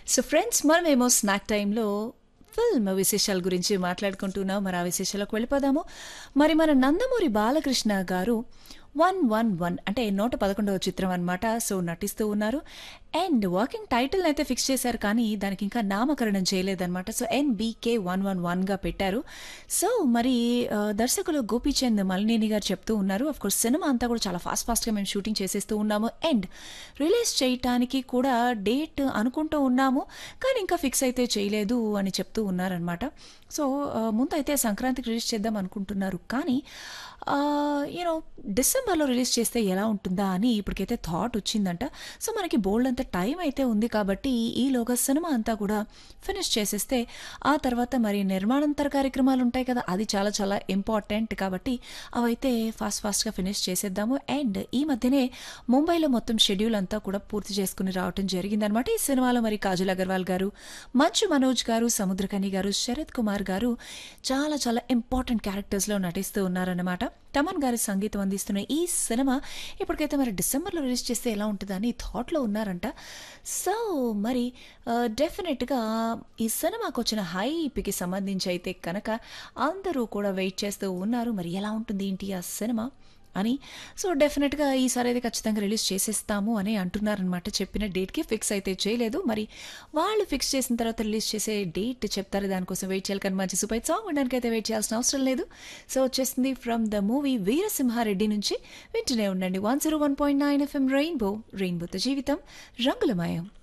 so friends మనమేమో snack టైంలో film విశేషాల గురించి మాట్లాడుకుంటున్నాం మరి ఆ విశేషాలకు వెళ్ళిపోదాము మరి మన నందమూరి బాలకృష్ణ గారు వన్ వన్ వన్ అంటే నూట పదకొండవ చిత్రం అనమాట సో నటిస్తూ ఉన్నారు అండ్ వర్కింగ్ టైటిల్ అయితే ఫిక్స్ చేశారు కానీ దానికి ఇంకా నామకరణం చేయలేదన్నమాట సో ఎన్బీకే వన్ వన్ వన్గా పెట్టారు సో మరి ఆ, దర్శకులు గోపీచంద్ మలినేని గారు చెప్తూ ఉన్నారు అఫ్ కోర్స్ సినిమా అంతా కూడా చాలా ఫాస్ట్ ఫాస్ట్గా మేము షూటింగ్ చేసేస్తూ ఉన్నాము అండ్ రిలీజ్ చేయటానికి కూడా డేట్ అనుకుంటూ ఉన్నాము కానీ ఇంకా ఫిక్స్ అయితే చేయలేదు అని చెప్తూ ఉన్నారనమాట సో ఆ, ముందు అయితే సంక్రాంతికి రిలీజ్ చేద్దాం అనుకుంటున్నారు కానీ యూనో డిసెంబర్లో రిలీజ్ చేస్తే ఎలా ఉంటుందా అని ఇప్పటికైతే థాట్ వచ్చిందంట సో మనకి బోల్డ్ అంత టైం అయితే ఉంది కాబట్టి ఈలోగా సినిమా అంతా కూడా ఫినిష్ చేసేస్తే ఆ తర్వాత మరి నిర్మాణాంతర కార్యక్రమాలు ఉంటాయి కదా అది చాలా చాలా ఇంపార్టెంట్ కాబట్టి అవైతే ఫాస్ట్ ఫాస్ట్గా ఫినిష్ చేసేద్దాము అండ్ ఈ మధ్యనే ముంబైలో మొత్తం షెడ్యూల్ అంతా కూడా పూర్తి చేసుకుని రావటం జరిగిందనమాట ఈ సినిమాలో మరి కాజల్ అగర్వాల్ గారు మంచు మనోజ్ గారు సముద్రకని గారు శరత్ కుమార్ గారు చాలా చాలా ఇంపార్టెంట్ క్యారెక్టర్స్లో నటిస్తూ ఉన్నారన్నమాట తమన్ గారి సంగీతం అందిస్తున్న ఈ సినిమా ఇప్పటికైతే మరి డిసెంబర్లో రిలీజ్ చేస్తే ఎలా ఉంటుందని థాట్లో ఉన్నారంట సో మరి డెఫినెట్గా ఈ సినిమాకు వచ్చిన హైప్కి సంబంధించి అయితే కనుక అందరూ కూడా వెయిట్ చేస్తూ ఉన్నారు మరి ఎలా ఉంటుంది ఏంటి ఆ సినిమా అని సో డెఫినెట్గా ఈసారి అయితే ఖచ్చితంగా రిలీజ్ చేసేస్తాము అని అంటున్నారనమాట చెప్పిన డేట్కి ఫిక్స్ అయితే చేయలేదు మరి వాళ్ళు ఫిక్స్ చేసిన తర్వాత రిలీజ్ చేసే డేట్ చెప్తారు దానికోసం వెయిట్ చేయాలి కానీ మంచి సూపర్ సాంగ్ ఉండడానికి అయితే వెయిట్ చేయాల్సిన అవసరం లేదు సో వచ్చేసింది ఫ్రమ్ ద మూవీ వీరసింహారెడ్డి నుంచి వింటూనే ఉండండి one zero one point nine FM rainbow రెయిన్బోతో జీవితం రంగులమయం